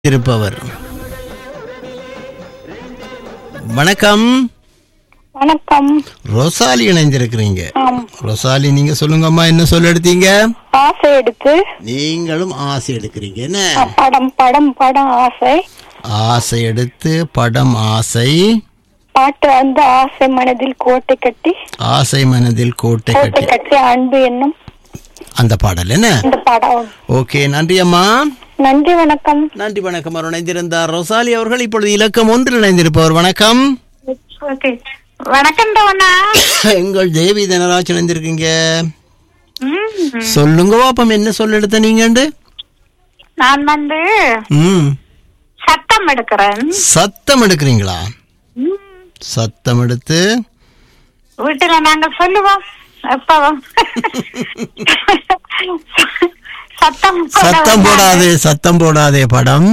இருப்பவர் வணக்கம் வணக்கம் ரொசாலி இணைந்திருக்கிறீங்க ஆம். ரொசாலி நீங்க சொல்லுங்கம்மா என்ன சொல்ல எடுத்தீங்க ஆசை எடுத்து நீங்களும் ஆசை எடுக்கிறீங்க என்ன அ, படம் படம் படம் ஆசை ஆசை எடுத்து படம் ஆசை பாட்டு வந்து ஆசை மனதில் கோட்டை கட்டி ஆசை மனதில் கோட்டை கோட்டை கட்டி கட்டி அன்பு என்னும் அந்த பாடல் என்ன இந்த படம் ஓகே நன்றி அம்மா நன்றி வணக்கம் நன்றி வணக்கம் அவர் இணைந்திருந்தார் ரொசாலி அவர்கள் இப்பொழுது இலக்கம் ஒன்றில் இணைந்திருப்பவர் வணக்கம் ஓகே வணக்கம் ரவணா எங்கள் தேவி தனராஜ் இணைந்திருக்கீங்க சொல்லுங்க பாப்பம் என்ன சொல்ல எடுத்த நீங்கண்டு நான் வந்து ம் சத்தம் எடுக்கிறேன் சத்தம் எடுக்கிறீங்களா சத்தம் எடுத்து வீட்டுல நாங்க சொல்லுவோம் எப்பவும் சத்தம் போட சத்தம் போடாதே சத்தம் போடாதே படம்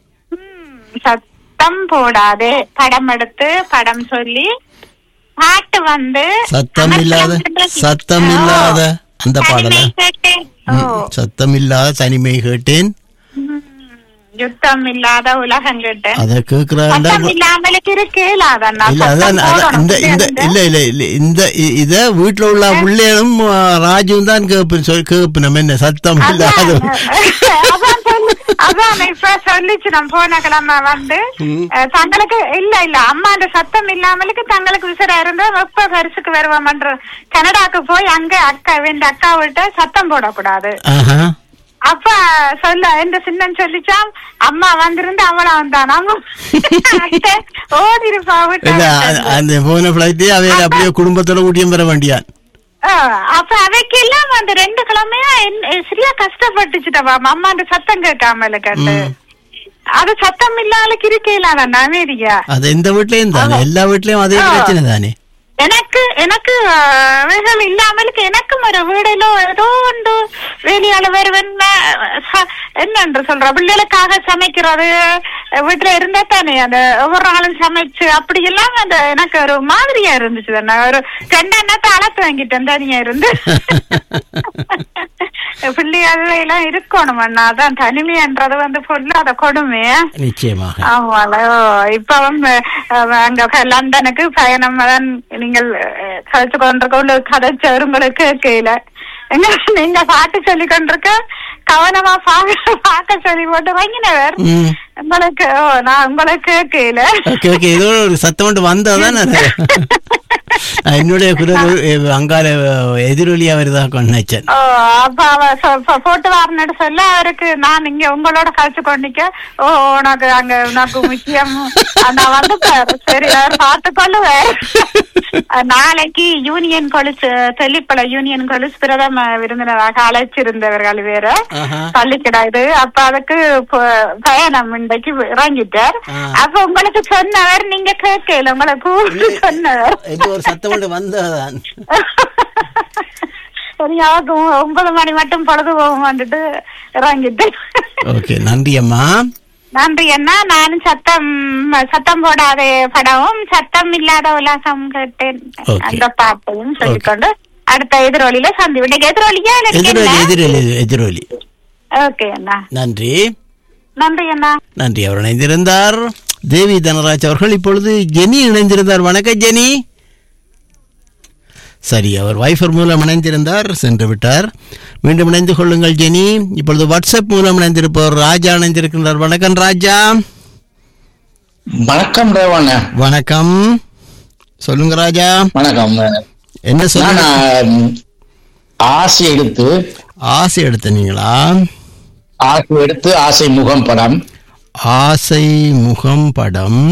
சத்தம் போடாதே படம் எடுத்து படம் சொல்லி பாட்டு வந்து சத்தம் இல்லாத சத்தம் இல்லாத அந்த பாடல தனிமை கேட்டேன். ஓ, சத்தம் இல்லாத தனிமை கேட்டேன் ம், யுத்தம் இல்லாத உலகம் கேட்டேன் அத கேக்குறாண்டா சத்தம் இல்லாமலுக்கு இருக்கு இல்லாதண்ணா இல்ல அதான் அதான் இந்த இந்த இல்ல இல்ல இல்ல இந்த இ- இத வீட்டுல உள்ள பிள்ளைகளும் ராஜுவும் தான் கேப்பு சொல் கேப்பு நம்ம என்ன சத்தம் இல்லாத அதான் சொல்லு- அதான் இப்ப சொல்லிச்சு நான் போன கிழமை வந்து அஹ், தங்களுக்கு இல்ல இல்ல அம்மா அந்த சத்தம் இல்லாமலுக்கு தங்களுக்கு விசிற இருந்தா வெப்ப பரிசுக்கு வருவோம்ன்ற கனடாக்கு போய் அங்க அக்கா வேண்ட அக்கா விட்ட சத்தம் போடக்கூடாது ஆஹா அப்ப சொல்ல இந்த சின்னன் சொல்லிச்சாம் அம்மா வந்திருந்து அவளா வந்தான் ஓடிருப்பா இல்ல விட்டு அ- அந்த போன பிளைட்டே அவையில அப்படியே குடும்பத்தோட ஊட்டியம் பெற வேண்டியான் ஆ, அப்ப அவைக்கெல்லாம் அந்த ரெண்டு கிழமையா என்ன- சரியா கஷ்டப்பட்டுச்சுட்டவா அம்மா அந்த சத்தம் கேட்காமல கண்டு அது சத்தம் இல்லாத இருக்கலாம் நான் அமைதியா அது எந்த வீட்லயும் தானே எல்லா வீட்லயும் அதே பிரச்சனை தானே எனக்கு எனக்கு வேகம் இல்லாமலுக்கு எனக்கும் ஒரு வீடுல ஏதோ உண்டு வேலையால வருவன் என்னன்று சொல்ற பிள்ளைகளுக்காக சமைக்கிறது வீட்டுல இருந்தா தானே அந்த ஒவ்வொரு நாளும் சமைச்சு அப்படி எல்லாம் அந்த எனக்கு ஒரு மாதிரியா இருந்துச்சு தானே ஒரு ரெண்டு எண்ணத்தை அளத்து வாங்கிட்டேன் தனியா இருந்து பிள்ளைகள் எல்லாம் இருக்கணும் அண்ணா அதான் தனிமைன்றது வந்து பொல்லாத கொடுமை நிச்சயமாக ஆமால இப்ப வந்து அஹ், அங்க க- லண்டனுக்கு பயணம் தான் நீங்கள் அஹ், கழிச்சு கொண்டிருக்க கதைச்சவர் உங்களுக்கு கேட்கல எங்க நீங்க பாட்டு சொல்லி கொண்டிருக்க கவனமா பாக்க பார்க்க சொல்லி போட்டு வாங்கினவர் ம் உங்களுக்கு ஓ, நான் உங்களுக்கு கேட்கல ஓகே ஓகே ஏதோ ஒரு சத்தம் மட்டும் வந்தாதான் அது நான் என்னுடைய குரல் ஒரு- அங்கால எதிரொலியா வருதா கொண்டேன் ஓ அப்ப அவ சொ- சொ- போட்டு வரணுன்னு சொல்ல அவருக்கு நான் இங்க உங்களோட கழிச்சு கொண்டிக்க ஓ உனக்கு அங்க உனக்கு முக்கியம் நான் வந்து சரி அவர் பார்த்து கொள்ளுவார் நாளைக்கு யூனியன் கொலுசு தெல்லிப்பள யூனியன் கொலுசு பிரதம விருந்தினராக அழைச்சிருந்தவர்கள் வேற ஆஹா. பள்ளிக்கிடாது அப்ப அதுக்கு ப- பயணம் இன்றைக்கு இறங்கிட்டார் ஆ. அப்ப உங்களுக்கு சொன்னவர் நீங்க கேட்கல உங்களை கூப்பிட்டு சொன்னவர் ஏதோ ஒரு சத்தம் மட்டும் வந்தாதான் சரியாக ஒன்பது மணி மட்டும் பொழுது போகும் வந்துட்டு இறங்கிட்டு ஓகே நன்றி அம்மா நன்றி அண்ணா நானும் சத்தம் சத்தம் போடாத படமும் சத்தம் இல்லாத உலகம் கேட்டேன் Okay. அந்த பாட்டையும் சொல்லிக்கொண்டு அடுத்த எதிரொலியில சந்தி இன்னைக்கு எதிரொலியா எதிரொலி எதிரொலி எதிரொலி ஓகே அண்ணா நன்றி நன்றி அண்ணா நன்றி அவர் இணைந்திருந்தார் தேவி தனராஜ் அவர்கள் இப்பொழுது ஜெனி இணைந்திருந்தார் வணக்கம் ஜெனி சரி அவர் வைஃபர் மூலம் இணைந்திருந்தார் சென்று விட்டார் மீண்டும் இணைந்து கொள்ளுங்கள் ஜெனி இப்பொழுது வாட்ஸ்அப் மூலம் இணைந்திருப்பவர் ராஜா இணைந்திருக்கின்றார் வணக்கம் ராஜா வணக்கம் ரேவண்ண வணக்கம் சொல்லுங்க ராஜா வணக்கம் என்ன நான் சொல்லுங்க ஆம், ஆசை எடுத்து ஆசை எடுத்தனீங்களா ஆசை எடுத்து ஆசை முகம் படம் ஆசை முகம் படம்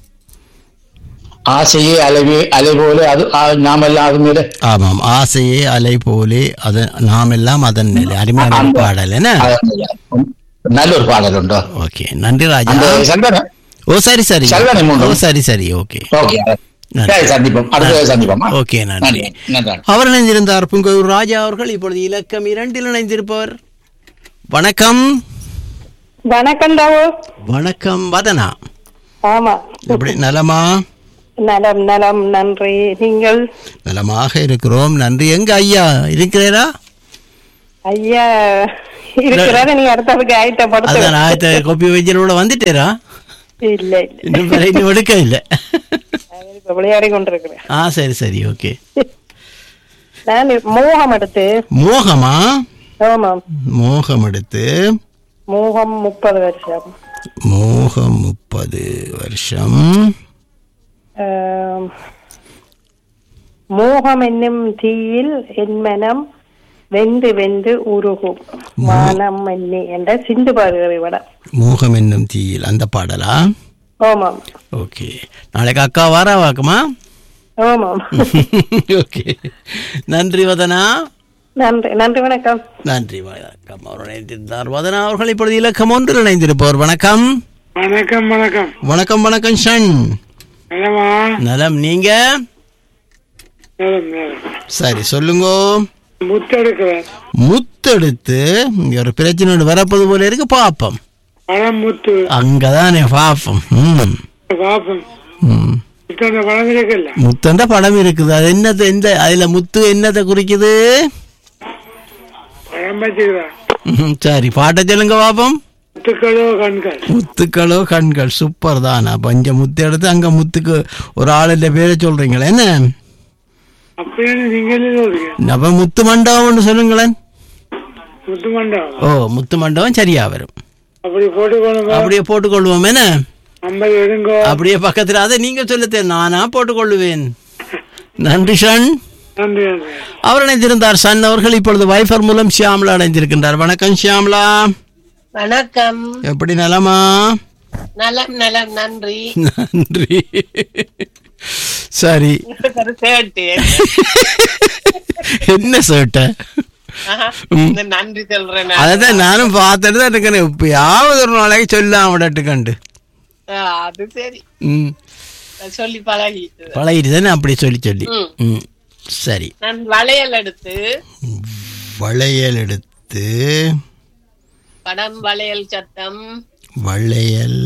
ஆசையே அலைவே அலை போல அது ஆ- நாமெல்லாம் அது மேல ஆமாம் ஆசையே அலை போலே அதன் நாம் எல்லாம் அதன் மேலே அருமையான ஒரு பாடல் என்ன அது- நல்ல ஒரு பாடல் உண்டோ ஓகே நன்றி ராஜா அந்த சல்வன ஓ சரி சரி சல்வனை மூன்று. ஓ சரி சரி ஓகே ஓகே நன்றி. சரி சந்திப்போம் அடுத்த சந்திப்போமா ஓகே நன்றி நன்றி அவர் இணைந்திருந்தார் புங்கூர் ராஜா அவர்கள் இப்பொழுது இலக்கம் இரண்டில் இணைந்திருப்பவர் வணக்கம் வணக்கம் தாவோ வணக்கம் வதனா ஆமா எப்படி நலமா நலம் நலம் நன்றி நீங்கள் நலமாக இருக்கிறோம் நன்றி எங்க ஐயா இருக்கிறீரா ஐயா இருக்கிறாரு நீ அடுத்ததுக்கு ஆயத்தப்படுத்த அதான் ஆயத்த கோப்பி வைத்தியரோட வந்துட்டேரா இல்ல இல்ல இன்னும் வேற இன்னும் எடுக்க இல்லை அவர் இப்ப விளையாடி கொண்டிருக்கிறேன் ஆ சரி சரி ஓகே நான் மோகம் எடுத்து மோகமா ஆமாம் மோகம் எடுத்து மோகம் முப்பது வருஷம் மோகம் முப்பது வருஷம் ஆம், மோகம் என்னும் தீயில் என் மனம் வெந்து வெந்து உருகும் வானம் மன்னி என்ற சிந்து பாடுகிற விட மோகம் என்னும் தீயில் அந்த பாடலா ஆமாம் ஓகே நாளைக்கு அக்கா வாரா வாக்குமா ஆமாம் ஓகே நன்றி வதனா நன்றி நன்றி வணக்கம் நன்றி வணக்கம் அவர் இணைந்திருந்தார் வதனா அவர்கள் இப்பொழுது இலக்கம் ஒன்றில் இணைந்திருப்பவர் வணக்கம் வணக்கம் வணக்கம் வணக்கம் வணக்கம் ஷன் நலமா நலம் நீங்க நலம் நலம் சரி சொல்லுங்க முத்தெடுக்கிறேன் முத்தெடுத்து இங்க ஒரு பிரச்சனை ஒன்று வரப்போது போல இருக்கு பாப்போம் பழம் முத்து அங்கதானே பாப்போம் ம் பாப்பம் ம் இத்தனை பழம் இருக்குல்ல முத்தண்ட படம் இருக்குது அது என்னது எந்த அதுல முத்து என்னத்தை குறிக்குது பழம் வச்சுக்கிறேன் ம், சரி பாட்டை சொல்லுங்க பாப்போம் முத்துக்களோ கண்கள் முத்துக்களோ கண்கள் சூப்பர் தான் அப்ப இங்க முத்து எடுத்து அங்க முத்துக்கு ஒரு ஆளுடைய பேரை சொல்றீங்களே என்ன அப்படின்னு நீங்களே சொல்றீங்க அப்ப முத்து மண்டபம்னு சொல்லுங்களேன் முத்து மண்டபம் ஓ முத்து மண்டபம் சரியா வரும் அப்படி போட்டுக்கொள்ளுங்க அப்படியே போட்டுக்கொள்வோம் என்ன ஐம்பது எடுங்கோ அப்படியே பக்கத்துல அதை நீங்க சொல்லுத்தே நானா போட்டுக்கொள்ளுவேன் நன்றி ஷன் நன்றி நன்றி அவர் இணைந்திருந்தார் சன் அவர்கள் இப்பொழுது வைஃபர் மூலம் ஷியாம்லா அடைந்திருக்கின்றார் வணக்கம் ஷியாம்லா வணக்கம் எப்படி நலமா நலம் நலம் நன்றி நன்றி சரி ஒரு சேட்டு என்ன சேட்டை ஆஹா, இந்த நன்றி சொல்றேன் நான். அதான் நானும் பார்த்துட்டு தான் இருக்கேன் எப்பயாவது ஒரு நாளைக்கு சொல்லாம் விடட்டு கண்டு ஆ, அது சரி ம் நான் சொல்லி பழகிட்டு பழகிட்டு தானே அப்படி சொல்லி சொல்லி ம். ம் சரி நான் வளையல் எடுத்து வளையல் எடுத்து படம் வளையல் சத்தம் வளையல்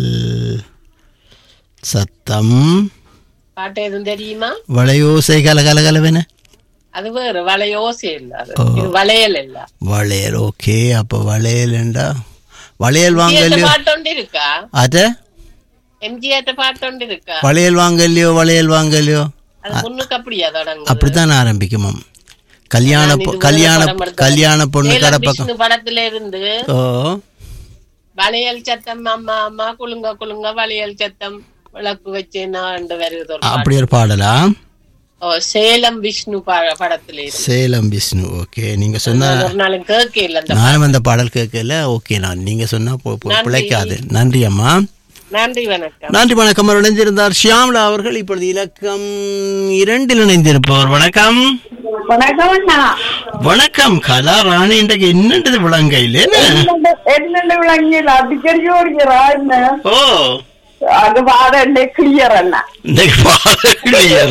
சத்தம் பாட்டு எதுவும் தெரியுமா வளையோசை கல கல கலவென அது வேறு வளையோசை இல்ல அது ஓ. இது வளையல் இல்ல வளையல் ஓகே அப்போ வளையல்ண்டா வளையல் வாங்கலையோ பாட்டோண்டு இருக்கா அத எம்ஜிஆர் பாட்டோண்டு இருக்கா வளையல் வாங்கலையோ வளையல் வாங்கலையோ அது முன்னுக்கு அப்படியா தொடங்கு அப்படித்தான் ஆரம்பிக்குமாம் கல்யாண நான் பொ- இது கல்யாண வேற படம் எடுத்தேன். கல்யாண பொண்ணு சேலம் கடை பக்கம் விஷ்ணு படத்துல இருந்து ஓ வளையல் சத்தம் அம்மா அம்மா குலுங்க குலுங்க வளையல் சத்தம் விளக்கு வச்சு நான் வருது ஒரு பாட்டு. அப்படி ஒரு பாடலா ஓ, சேலம் விஷ்ணு ப- படத்துல இருந்து சேலம் விஷ்ணு ஓகே நீங்க சொன்ன நான் ஒரு நாளும் கேட்க இல்ல அந்த நானும் அந்த பாடல் கேட்கல ஓகே நான் நீங்க சொன்னா போ- போ- நன்றி. பிழைக்காது நன்றி அம்மா நன்றி வணக்கம் நன்றி வணக்கம் அவர் இணைந்திருந்தார் ஷியாம்லா அவர்கள் இப்பொழுது இலக்கம் இரண்டில் இணைந்திருப்பவர் வணக்கம் வணக்கம் அண்ணா வணக்கம் கலா ராணி இன்றைக்கு என்னன்றது விளங்கையில் என்னென்ன விளங்கியில் அடிக்கடி ஓடுகிறா என்ன ஓ அது வாத என்ன கிளியர் அண்ணா இன்றைக்கு பாடல் clear.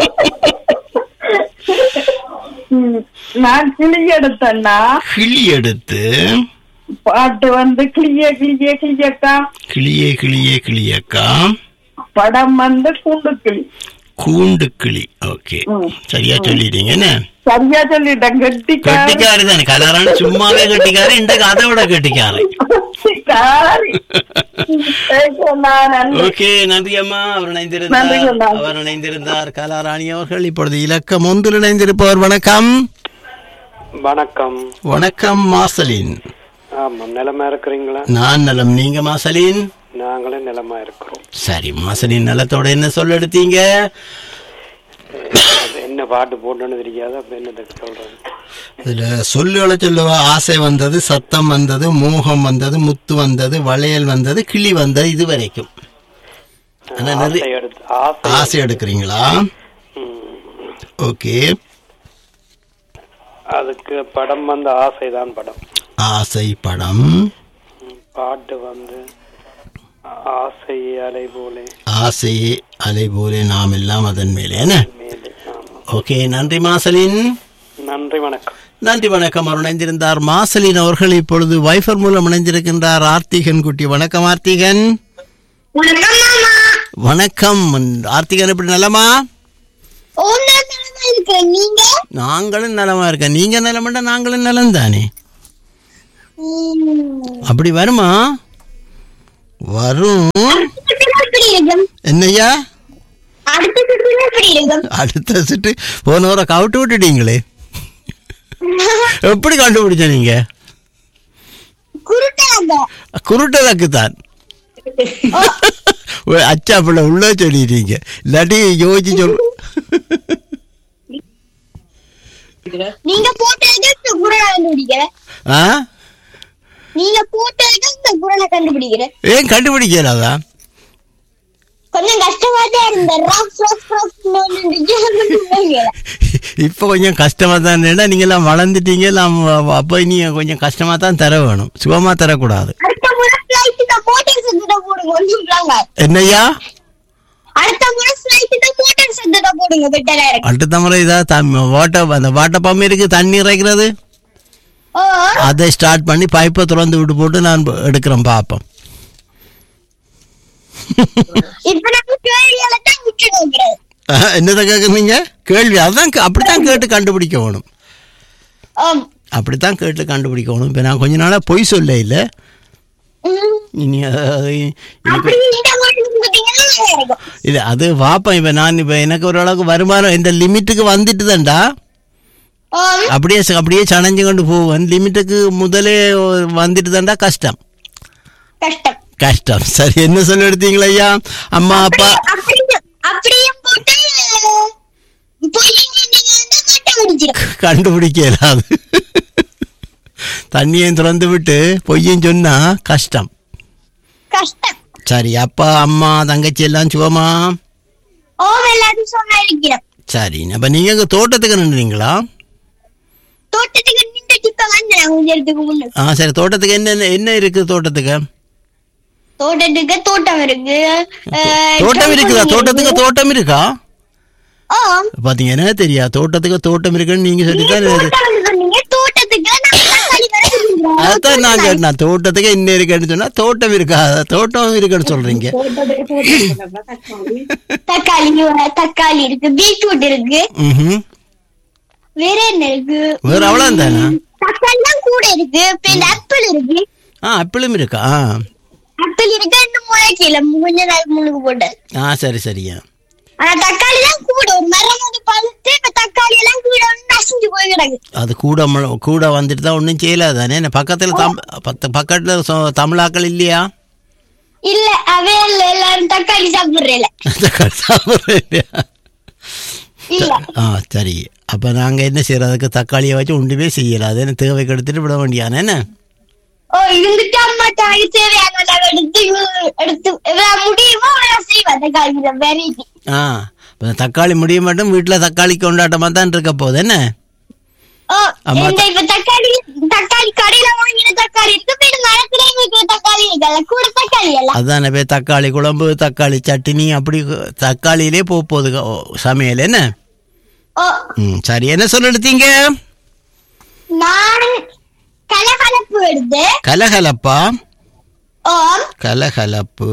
ம், நான் கிளி எடுத்தேன்னா கிளி எடுத்து பாட்டு வந்து கிளிய கிளிய கிளியக்கா கிளியே கிளியே கிளியக்கா படம் வந்து கூண்டு கிளி கூண்டு கிளி ஓகே சரியா சொல்லிட்டீங்க என்ன சரியா சொல்லிட்டேன் கெட்டிக்காரி கெட்டிக்காரு தானே கலரான சும்மாவே கெட்டிக்காரு இன்றைக்கு அதை விட கெட்டிக்காரு கெட்டிக்காரி நான் நன்றி. ஓகே நன்றி அம்மா அவர் நன்றி இணைந்திருந்தார் அண்ணா. அவர் இணைந்திருந்தார் கலாராணி அவர்கள் இப்பொழுது இலக்கம் ஒன்றில் இணைந்திருப்பவர் வணக்கம் வணக்கம் வணக்கம் மாசலின் ஆமா நிலமா இருக்கிறீங்களா நான் நலம் நீங்க மாசலின் நாங்களும் நிலமா இருக்கிறோம் சரி மாசலின் நலத்தோட என்ன சொல்ல எடுத்தீங்க அது என்ன பாட்டு போட்டோன்னு தெரியாது அப்ப என்னதுக்கு சொல்றேன் இதுல சொல்லுகளை சொல்லவா ஆசை வந்தது சத்தம் வந்தது மோகம் வந்தது முத்து வந்தது வளையல் வந்தது கிளி வந்தது இது வரைக்கும் ஆனா நிறைய ஆசை எடுத்து ஆசை ஆசை எடுக்கிறீங்களா ஓகே அதுக்கு படம் வந்து ஆசைதான் படம் ஆசை படம் ம், பாட்டு வந்து ஆசை அலை போலே ஆசையே அலை போலே நாம் எல்லாம் அதன் மேலே என்ன மேலே ஆமா ஓகே நன்றி மாசலின் நன்றி வணக்கம் நன்றி வணக்கம் அவர் இணைந்திருந்தார் மாசலின் அவர்கள் இப்பொழுது வைஃபர் மூலம் இணைந்திருக்கின்றார் ஆர்த்திகன் குட்டி வணக்கம் ஆர்த்திகன் வணக்கம் ஆர்த்திகன் எப்படி நலமா நாங்களும் நலமா இருக்கேன் நீங்க நலமண்டா நாங்களும் நலம் தானே அப்படி வருமா வரும் எப்படி இருக்கும் என்னய்யா அடுத்த சுற்றுலா எப்படி இருக்கும் அடுத்த சுட்டு போன வாரம் கவுட்டு விட்டுட்டீங்களே எப்படி கண்டுபிடிச்ச நீங்க குருட்டாங்க குருட்டலக்கு தான் அச்சா பிள்ளை உள்ள சொல்லிட்டீங்க இல்லாட்டி யோசிச்சு சொல் நீங்க போட்டதுக்கு இந்த குரலை கண்டுபிடிக்கிற ஆ நீங்க போட்டதுக்கு இந்த குரலை கண்டுபிடிக்கிற ஏன் கண்டுபிடிக்கலாதா கொஞ்சம் கஷ்டமா தான் இருந்த ராஃப் ராஃப் ராஃப் இப்போ கொஞ்சம் கஷ்டமா தான் ஏன்னா நீங்க எல்லாம் வளர்ந்துட்டீங்க எல்லாம் அப்போ நீங்க கொஞ்சம் கஷ்டமா தான் தர வேணும் சுகமா தரக்கூடாது அடுத்த முறை ஃபிளைட்டுக்கு மோட்டார் சத்தத்தை போடுங்க சொல்றாங்க என்னய்யா அடுத்த முறை ஃபிளைட்டுக்கு மோட்டார் சத்தத்தை போடுங்க பெட்டரா இருக்கு அடுத்த முறை இதாக வாட்டர் அந்த வாட்டர் பம்ப் இருக்கு தண்ணி இறைக்கிறது ஓ அதை ஸ்டார்ட் பண்ணி பைப்பை திறந்து விட்டு போட்டு நான் எடுக்கிறேன் பார்ப்போம் இப்ப நம்ம கேள்வியால தான் விட்டு நோக்கிறது ஆஹ், என்னதை கேட்குறீங்க கேள்வி அதான் கே- அப்படித்தான் கேட்டு கண்டுபிடிக்க வேணும் ஆம் அப்படித்தான் கேட்டு கண்டுபிடிக்க வேணும் இப்போ நான் கொஞ்ச நாளாக பொய் சொல்ல இல்லை ம். இனி அது எனக்கு அப்படி இந்த மாதிரி பாத்தீங்கன்னா நல்லா இருக்கும் இல்லை அது பார்ப்பேன் இப்போ நான் இப்போ எனக்கு ஓரளவுக்கு வருமானம் இந்த லிமிட்டுக்கு வந்துட்டு தான்டா ஆம் அப்படியே ச- அப்படியே சடைஞ்சு கொண்டு போவேன் லிமிட்டுக்கு முதலே வந்துட்டு தான்டா கஷ்டம் கஷ்டம் கஷ்டம் சரி என்ன சொல்ல எடுத்தீங்களா ஐயா அம்மா அப்பா அப்படியே அப்படியே போட்டு போயிட்டீங்க நீங்க வந்து கட்ட முடிச்சிடும் கண்டுபிடிக்கல அது தண்ணியையும் திறந்து விட்டு பொய்யும் சொன்னா கஷ்டம் கஷ்டம் சரி அப்பா அம்மா தங்கச்சி எல்லாம் சுகமா ஓ எல்லாரும் சொன்னா இருக்கிறோம் சரி அப்ப நீங்க அங்க தோட்டத்துக்கு நின்றீங்களா தோட்டத்துக்கு நின்று இப்ப வந்தேன் கொஞ்ச நேரத்துக்கு முன்ன ஆ சரி தோட்டத்துக்கு என்ன என்ன இருக்கு தோட்டத்துக்கு தோட்டத்துக்கு தோட்டம் இருக்கு அஹ், தோட்டம் இருக்குதா தோட்டம் தோட்டத்துக்கு இருக்கு. தோட்டம் இருக்கா ஆம். பாத்தீங்க என்ன தெரியா தோட்டத்துக்கு தோட்டம் இருக்குன்னு நீங்க நீங்க சொல்லித்தான் இது- தோட்டம் சொன்னீங்க தோட்டத்துக்கு நான் தக்காளி வர சொல்றேன். அதான் நான் கேட்டேன் தோட்டத்துக்கு என்ன இருக்குன்னு சொன்னா தோட்டம் இருக்கா தோட்டம் இருக்குன்னு சொல்றீங்க தக்காளி தக்காளி இருக்கு பீட்ரூட் இருக்கு ம் வேற என்ன இருக்கு வேற அவ்வளவு தானே தக்காளி தான் கூட இருக்கு பின் ஆப்பிள் இருக்கு ஆ ஆப்பிளும் இருக்கா ஆ ஆப்பிள் இருக்கு இன்னும் முளைக்கல கொஞ்ச நாள் முழுக்கு போட்டு ஆ சரி சரியா ஆனா தக்காளி தான் கூட ஒரு மரம் வந்து பழுத்து இப்ப தக்காளி எல்லாம் கூட வந்து நசிஞ்சு போய் கிடக்கு அது கூட ம- கூட வந்துட்டு தான் ஒன்றும் செய்யல தானே என்ன பக்கத்தில் தம் பத்து பக்கத்தில் சொ- தமிழாக்கள் இல்லையா இல்ல அவே இல்ல எல்லாரும் தக்காளி சாப்பிடுறேல சாப்பிட்றேன் இல்லையா இல்ல ஆ சரி அப்போ நாங்கள் என்ன செய்யறது அதுக்கு தக்காளியை வச்சு ஒன்றுமே செய்யலை அது என்ன தேவைக்கு எடுத்துட்டு விட வேண்டியானே என்ன ஓ இருந்துட்டு அம்மா தாய் தேவையான அளவு எடுத்து இவ்வளவு எடுத்து எவ்வளவு முடியுமோ அவ்வளவு செய்வேன் தக்காளி வெரைட்டி ஆ இப்போ தக்காளி முடிய மட்டும் வீட்டில் தக்காளி கொண்டாட்டமாக தான் இருக்க போகுது என்ன ஓ அம்மா, இந்த இப்ப தக்காளி தக்காளி கடையில வாங்கின தக்காளி இருக்கு பின் மரத்துல இருக்கிற தக்காளி இருக்குல்ல கூட தக்காளி எல்லாம் அதானே போய் தக்காளி குழம்பு தக்காளி சட்னி அப்படி தக்காளியிலே போக போகுது ஓ, சமையல் என்ன ஓ ம் சரி என்ன சொல்ல எடுத்தீங்க நான் கலகலப்பு எடுத்து கலகலப்பா ஓ கலகலப்பு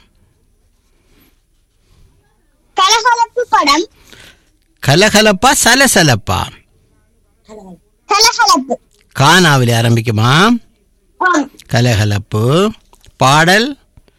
கலகலப்பு படம் கலகலப்பா சலசலப்பா கலகலப்பு கானாவில் ஆரம்பிக்குமா ஆம் கலகலப்பு பாடல்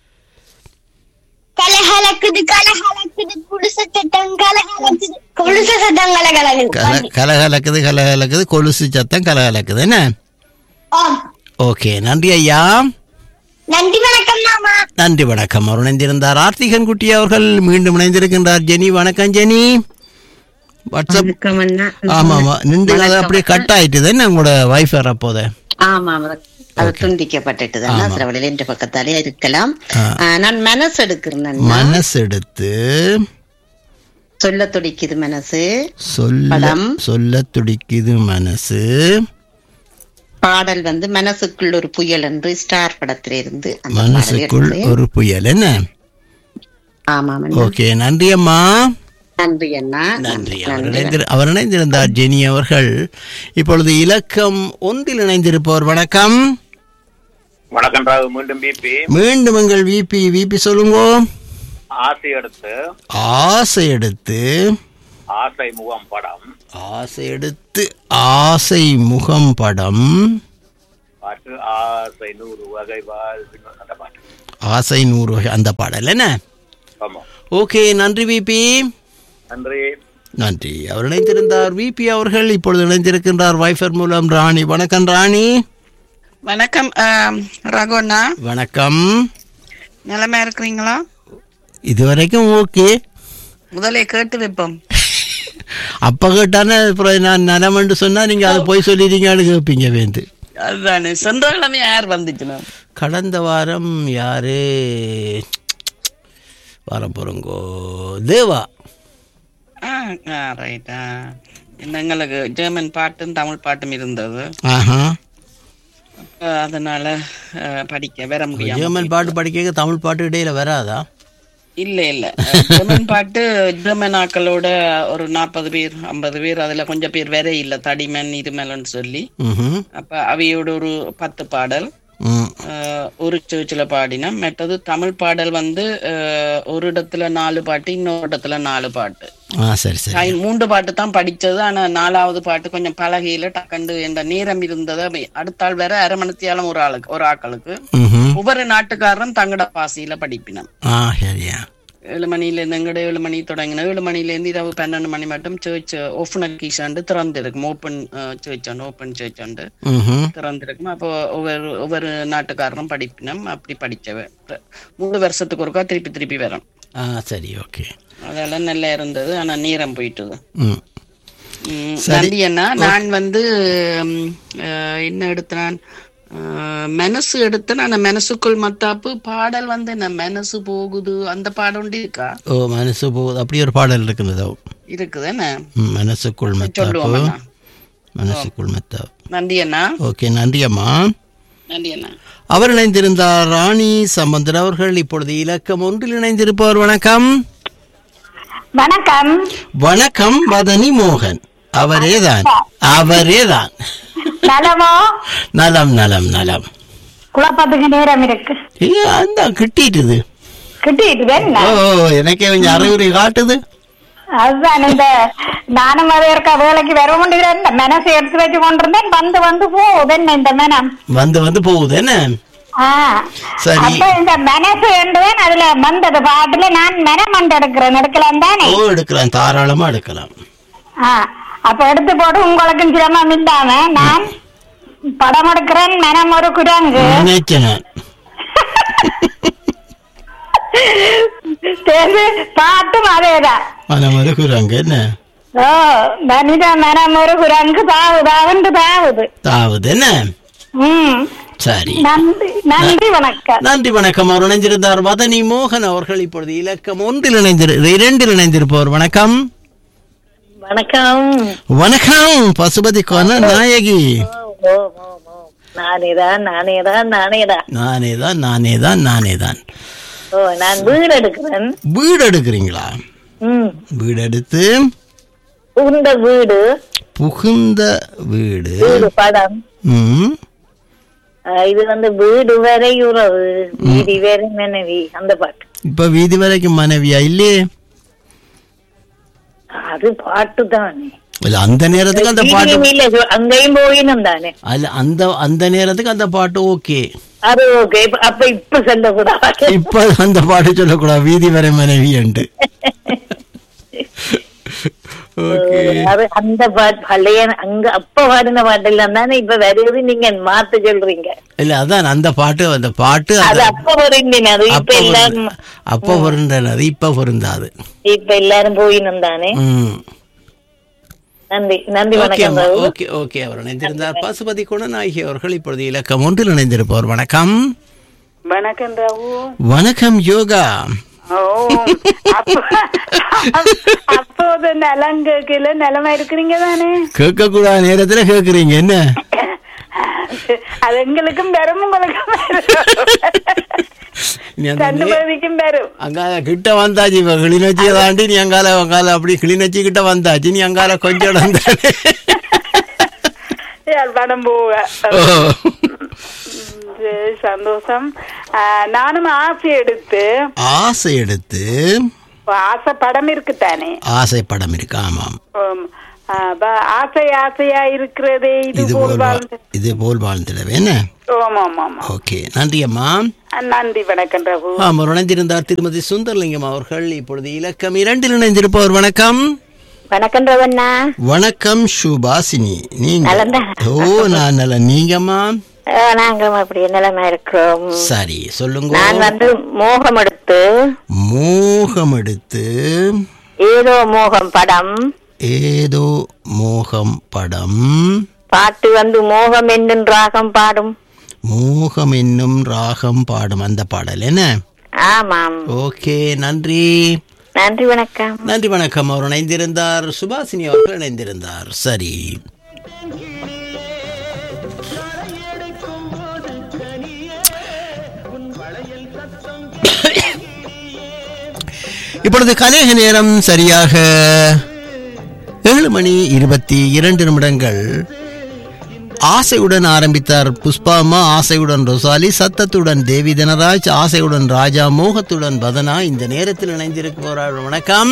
கலகலக்குது கலகலக்குது குடிசை சட்டம் கலகலக்குது குடிசை சட்டம் கல கலகலக்குது கலகலக்குது கலகலக்குது கொலுசு சத்தம் கலகலக்குது என்ன ஆம் ஓகே நன்றி ஐயா நன்றி வணக்கம் மாமா நன்றி வணக்கம் அவர் இணைந்திருந்தார் ஆர்த்திகன் குட்டி அவர்கள் மீண்டும் இணைந்திருக்கின்றார் ஜெனி வணக்கம் ஜெனி வாட்ஸ்அப் வணக்கம் அண்ணா ஆமா ஆமா நின்று அது அப்படியே கட் ஆயிட்டுது என்ன உங்களோட வைஃப் வரப்போதே ஆமா அது- அது துண்டிக்கப்பட்டுட்டு ஆமா. சில வழியில என்ற பக்கத்தாலே இருக்கலாம் ஆ. ஆ, நான் மனசு எடுக்கிறேன் அண்ணா. மனசு எடுத்து சொல்ல துடிக்குது மனசு சொல்ல படம். சொல்ல துடிக்குது மனசு பாடல் வந்து மனசுக்குள் ஒரு புயல் என்று ஸ்டார் படத்தில இருந்து அந்த பாடல் மனசுக்குள் இருந்து. ஒரு புயல் என்ன ஆமாம் அண்ணா. ஓகே நன்றி அம்மா நன்றி அண்ணா நன்றி அவர் இணைந்திரு அவர் இணைந்திருந்தார் ஜெனி அவர்கள் இப்பொழுது இலக்கம் ஒன்றில் இணைந்திருப்பவர் வணக்கம் வணக்கம் ராகு மீண்டும் பிபி மீண்டும் எங்கள் விபி விபி சொல்லுங்க ஆசை எடுத்து ஆசை எடுத்து ஆசை முகம் படம் ஆசை எடுத்து ஆசை முகம் படம் பாட்டு ஆசை நூறு வகை வாழ் அந்த பாட்டு ஆசை நூறு வகை அந்த பாடல் என்ன ஆமா ஓகே நன்றி விபி நன்றி நன்றி அவர் இணைந்திருந்தார் விபி அவர்கள் இப்பொழுது இணைந்திருக்கின்றார் வைஃபர் மூலம் ராணி வணக்கம் ராணி வணக்கம் ஆம், ரகுண்ணா வணக்கம் நிலைமை இருக்கிறீங்களா இதுவரைக்கும் ஓகே முதலே கேட்டு வைப்போம் அப்ப கேட்டானே அப்புறம் நான் நலமென்று சொன்னா நீங்க அதை போய் சொல்லிடுங்கன்னு கேட்பீங்க வேந்து அதுதானே சென்ற கிழமை யார் வந்துச்சுனா கடந்த வாரம் யாரு வாரம் போறங்கோ தேவா ஆ ரைட்டா எங்களுக்கு ஜெர்மன் பாட்டும் தமிழ் பாட்டும் இருந்தது ஆஹா அஹ், அதனால அஹ், படிக்க வர முடியாம ஜெர்மன் பாட்டு படிக்க தமிழ் பாட்டு இடையில வராதா இல்ல இல்ல அஹ், ஜெர்மன் பாட்டு ஜெர்மன் ஆக்களோட ஒரு நாற்பது பேர் ஐம்பது பேர் அதுல கொஞ்சம் பேர் வேற இல்ல தடிமன் இருமலன்னு சொல்லி ம்ஹும். அப்ப அவையோட ஒரு பத்து பாடல் ம். அஹ், ஒரு சேர்ச்சில் பாடினோம் மற்றது தமிழ் பாடல் வந்து அஹ், ஒரு இடத்துல நாலு பாட்டு இன்னொரு இடத்துல நாலு பாட்டு ஆ சரி சரி நான் மூன்று பாட்டு தான் படிச்சது ஆனா நாலாவது பாட்டு கொஞ்சம் பழகையில டக்கண்டு இந்த நேரம் இருந்தது அப்ப அடுத்த ஆள் வேற அரை மணித்தியாலம் ஒரு ஆளுக்கு ஒரு ஆக்களுக்கு ம்ஹும். ஒவ்வொரு நாட்டுக்காரரும் தங்கட பாசியில படிப்பினம் ஆ சரியா ஏழு மணில இருந்து எங்கட ஏழு மணி தொடங்கின ஏழு மணில இருந்து இரவு பன்னெண்டு மணி மட்டும் சர்ச் ஓப்பன் கீஷாண்டு திறந்திருக்கும் open church and open church and ம்ஹும். திறந்திருக்கும் அப்போ ஒவ்வொரு ஒவ்வொரு நாட்டுக்காரரும் படிப்பினம் அப்படி படிச்சவ இப்ப மூணு வருஷத்துக்கு ஒருக்கா திருப்பி திருப்பி வரும் ஆ சரி ஓகே அதெல்லாம் நல்லா இருந்தது ஆனா நேரம் போயிட்டுது ம் ம், சரி. நன்றி அண்ணா நான் வந்து ம், அஹ், என்ன எடுத்தேன் அஹ், மனசு எடுத்தேன் ஆனா மனசுக்குள் மத்தாப்பு பாடல் வந்து என்ன மனசு போகுது அந்த பாடம் உண்டு இருக்கா ஓ மனசு போகுது அப்படி ஒரு பாடல் இருக்குதுதோ இருக்குது என்ன ம், மனசுக்குள் மெத்தாப்பு சொல்லுவோம் அண்ணா. மனசுக்குள் மெத்தாப்பு நன்றி அண்ணா ஓகே நன்றி அம்மா நன்றி அண்ணா அவர் இணைந்திருந்தார் ராணி சம்பந்தர் அவர்கள் இப்பொழுது இலக்கம் ஒன்றில் இணைந்திருப்பவர் வணக்கம் வணக்கம் வணக்கம் வதனி மோகன் அவரேதான் அவரேதான் நலமோ நலம் நலம் நலம் குழப்பத்துக்கு நேரம் இருக்கு ஏ அந்த கிட்டிட்டுது கிட்டிட்டு என்ன ஓ எனக்கே கொஞ்சம் அறிகுறி காட்டுது அதுதான் இந்த நானும் அது இருக்க வேலைக்கு வர முடிகிறேன் இந்த மனசை எடுத்து வச்சு கொண்டிருந்தேன் வந்து வந்து போகுது என்ன இந்த மனம் வந்து வந்து போகுது என்ன ஆ. சரி. அப்ப இந்த மனசு என்றுதான் அதுல வந்தது பாட்டுல நான் மனம் வந்து எடுக்கிறேன் எடுக்கலாம் தானே ஓ எடுக்கலாம் தாராளமா எடுக்கலாம் ஆ. அப்ப எடுத்து போட்டு உங்களுக்கும் சிரமம் இல்லாம நான் படம் எடுக்கிறேன் மனம் ஒரு குரங்கு நினைச்சேன் தேர்வு பாட்டும் அதேதான் மனம் இருக்குறாங்க என்ன ஓ மனித மனம் ஒரு குரங்கு தாவு தாவுண்டு தாவுது தாவது என்ன ம் சரி நன்றி நன்றி வணக்கம் நன்றி வணக்கம் அவர் இணைந்திருந்தார் மதனி மோகன் அவர்கள் இப்பொழுது இலக்கம் ஒன்றில் இணைந்திரு இரண்டில் இணைந்திருப்பவர் வணக்கம் வணக்கம் வணக்கம் பசுபதி கோன நாயகி ஓ, ஓ, ஓ. நானேதான் நானேதான் நானேதான் நானே தான் நானே தான் நானே தான் ஓ நான் வீடு எடுக்கிறேன் வீடு எடுக்கிறீங்களா ம் வீடு எடுத்து புகுந்த வீடு புகுந்த வீடு வீடு படம் ம் அஹ், இது வந்து வீடு வரை உறவு வீதி வரை மனைவி அந்த பாட்டு இப்ப வீதி வரைக்கும் மனைவியா இல்லையே அது பாட்டு தானே இல்ல அந்த நேரத்துக்கு அந்த பாட்டு வீதியும் இல்ல, சொ- அங்கேயும் போயினும் தானே அல்ல அந்த அந்த நேரத்துக்கு அந்த பாட்டு ஓகே அது ஓகே அப்ப இப்ப சொல்லக்கூடாது இப்ப அந்த பாட்டு சொல்லக்கூடாது வீதி வரை மனைவி என்று ஓகே அது அந்த பாட்டு பழைய அங்க அப்ப பாடின பாட்டு எல்லாம் தானே இப்ப வருது நீங்க மாத்த சொல்றீங்க இல்ல அதான் அந்த பாட்டு அந்த பாட்டு அது அது அப்ப பொருந்தின அது இப்ப அப்ப எல்லாரும் பொருந்த- அப்ப பொருந்தது இப்ப பொருந்தாது இப்ப எல்லாரும் போயினும் தானே ம் நன்றி நன்றி ஓகே வணக்கம் அம்மா. ராகுல். ஓகே ஓகே அவர் இணைந்திருந்தார் பசுபதி குணநாயகி அவர்கள் இப்பொழுது இலக்கம் ஒன்றில் இணைந்திருப்பவர் வணக்கம் வணக்கம் ராவு வணக்கம் யோகா ஓ அப்ப- அப்போது நலம் கேட்கல நிலமா இருக்கிறீங்க தானே கேட்க கூடாத நேரத்துல கேக்குறீங்க என்ன அது எங்களுக்கும் பெறும் உங்களுக்கும் பெறும். நீ அந்த ரெண்டு நே- பேருக்கும் பெறும் அங்கால கிட்ட வந்தாச்சு இப்ப கிளிநொச்சியை தாண்டி நீ அங்கால அங்கால அப்படி கிளிநொச்சி கிட்ட வந்தாச்சு நீ அங்கால கொஞ்சம் வந்தானே படம் போவ ஓ. சரி, சந்தோஷம் ஆ, நானும் ஆசை எடுத்து ஆசை எடுத்து ஆசை படம் இருக்குத்தானே ஆசை படம் இருக்கு ஆமாம் உம், ஆ, ப- ஆசை ஆசையா இருக்கிறதே இது இது போல் போல் வா- வாழ்ந்து இது போல் வாழ்ந்திடவே என்ன ஆமா ஆமா ஆமா ஓகே நன்றி அம்மா ஆ, நன்றி வணக்கம் ரகு ஆமாம் இணைந்திருந்தார் திருமதி சுந்தர்லிங்கம் அவர்கள் இப்பொழுது இலக்கம் இரண்டில் இணைந்திருப்பவர் வணக்கம் வணக்கம் ரவண்ணா வணக்கம் சுபாசினி நீங்க நலந்தா? ஓ நான் நல்ல நீங்கம்மா அஹ், நாங்களும் அப்படி நிலைமை இருக்கிறோம் சரி சொல்லுங்க நான் வந்து மோகம் எடுத்து மோகம் எடுத்து ஏதோ மோகம் படம் ஏதோ மோகம் படம் பாட்டு வந்து மோகம் என்னும் ராகம் பாடும் மோகம் என்னும் ராகம் பாடும் அந்த பாடல் என்ன ஆமாம் ஓகே நன்றி நன்றி வணக்கம் நன்றி வணக்கம் அவர் இணைந்திருந்தார் சுபாசினி அவர்கள் இணைந்திருந்தார் சரி இப்பொழுது கலேக நேரம் சரியாக ஏழு மணி இருபத்தி இரண்டு நிமிடங்கள் ஆசையுடன் ஆரம்பித்தார் புஷ்பாமா ஆசையுடன் ரொசாலி சத்தத்துடன் தேவி தனராஜ் ஆசையுடன் ராஜா மோகத்துடன் பதனா இந்த நேரத்தில் இணைந்திருக்க போறார் வணக்கம்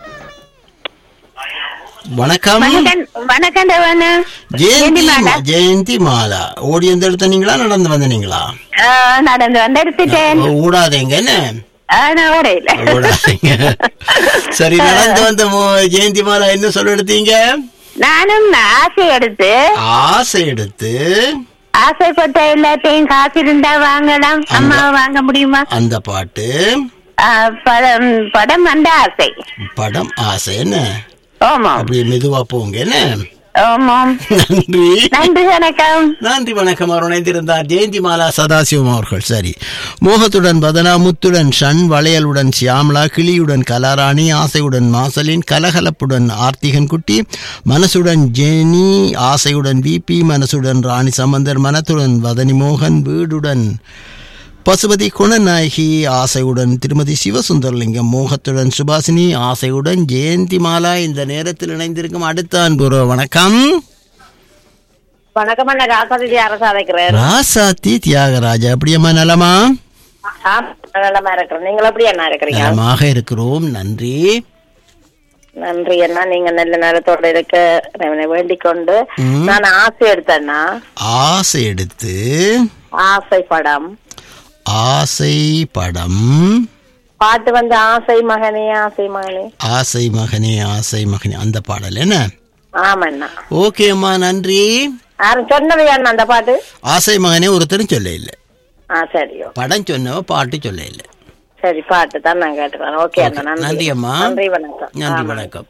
வணக்கம் வணக்கம் ரவண்ணா ஜெயந்தி மா- ஜெயந்தி மாலா ஓடி வந்து எடுத்தனீங்களா நடந்து வந்தனீங்களா ஆ, நடந்து வந்து எடுத்துட்டேன் ஓடாதேங்க என்ன ஆ, நான் ஓடையில ஓடாதீங்க சரி நடந்து வந்த மோ- ஜெயந்தி மாலா என்ன சொல்ல எடுத்தீங்க நானும் ஆசை எடுத்து ஆசை எடுத்து ஆசைப்பட்ட எல்லாத்தையும் காசு இருந்தா வாங்கலாம் அம்மாவை வாங்க முடியுமா அந்த பாட்டு ஆ, படம் படம் வந்த ஆசை படம் ஆசை என்ன ஆமா அப்படி மெதுவா போங்க என்ன ஆமாம் நன்றி நன்றி வணக்கம் நன்றி வணக்கம் அவர் இணைந்திருந்தார் ஜெயந்தி மாலா சதாசிவம் அவர்கள் சரி மோகத்துடன் பதனா முத்துடன் ஷண் வளையலுடன் சியாமலா கிளியுடன் கலாராணி ஆசையுடன் மாசலின் கலகலப்புடன் ஆர்த்திகன் குட்டி மனசுடன் ஜெனி ஆசையுடன் பிபி மனசுடன் ராணி சம்பந்தர் மனத்துடன் வதனி மோகன் வீடுடன் பசுபதி குணநாயகி ஆசையுடன் திருமதி சிவசுந்தரலிங்கம் மோகத்துடன் சுபாசினி ஆசையுடன் ஜெயந்தி மாலா இந்த நேரத்தில் இணைந்திருக்கும் அடுத்த அன்புற வணக்கம் வணக்கம் அண்ணா ராசாதி அரசாதைக்கிறேன் ராசாத்தி தியாகராஜா அப்படியம்மா நலமா நல்லமா இருக்கிறேன் நீங்கள் எப்படி அண்ணா இருக்கிறீங்க நலமாக இருக்கிறோம் நன்றி நன்றி அண்ணா நீங்க நல்ல நேரத்தோட இருக்க இறைவனை வேண்டிக் கொண்டு ம். நான் ஆசை எடுத்தேன்னா ஆசை எடுத்து ஆசை படம் ஆசை படம் பாட்டு வந்து ஆசை மகனே ஆசை மகனே ஆசை மகனே ஆசை மகனே அந்த பாடல் என்ன ஆமாண்ணா ஓகே அம்மா நன்றி யாரும் சொன்னது அண்ணா அந்த பாட்டு ஆசை மகனே ஒருத்தரும் சொல்ல இல்லை ஆ சரியோ படம் சொன்னவ பாட்டு சொல்ல இல்லை சரி பாட்டு தான் நான் கேட்டுக்கிறேன் ஓகே அண்ணா நன்றி நன்றி அம்மா நன்றி வணக்கம் நன்றி ஆமா. வணக்கம்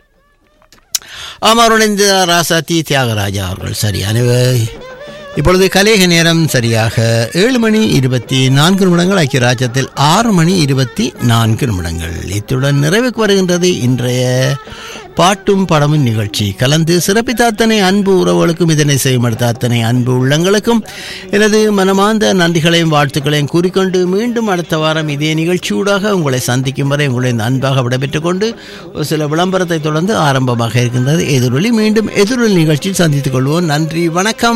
ஆமாம் இந்த ராசாத்தி தியாகராஜா அவர்கள் சரி அனைவ இப்பொழுது கலேக நேரம் சரியாக ஏழு மணி இருபத்தி நான்கு நிமிடங்கள் ஐக்கிய ராஜ்யத்தில் ஆறு மணி இருபத்தி நான்கு நிமிடங்கள் இத்துடன் நிறைவுக்கு வருகின்றது இன்றைய பாட்டும் படமும் நிகழ்ச்சி கலந்து சிறப்பித்த அத்தனை அன்பு உறவுகளுக்கும் இதனை செய்யும் அடுத்த அத்தனை அன்பு உள்ளங்களுக்கும் எனது மனமார்ந்த நன்றிகளையும் வாழ்த்துக்களையும் கூறிக்கொண்டு மீண்டும் அடுத்த வாரம் இதே நிகழ்ச்சியூடாக உங்களை சந்திக்கும் வரை உங்களை அன்பாக விடைபெற்றுக் கொண்டு ஒரு சில விளம்பரத்தை தொடர்ந்து ஆரம்பமாக இருக்கின்றது எதிரொலி மீண்டும் எதிரொலி நிகழ்ச்சியில் சந்தித்துக் கொள்வோம் நன்றி வணக்கம்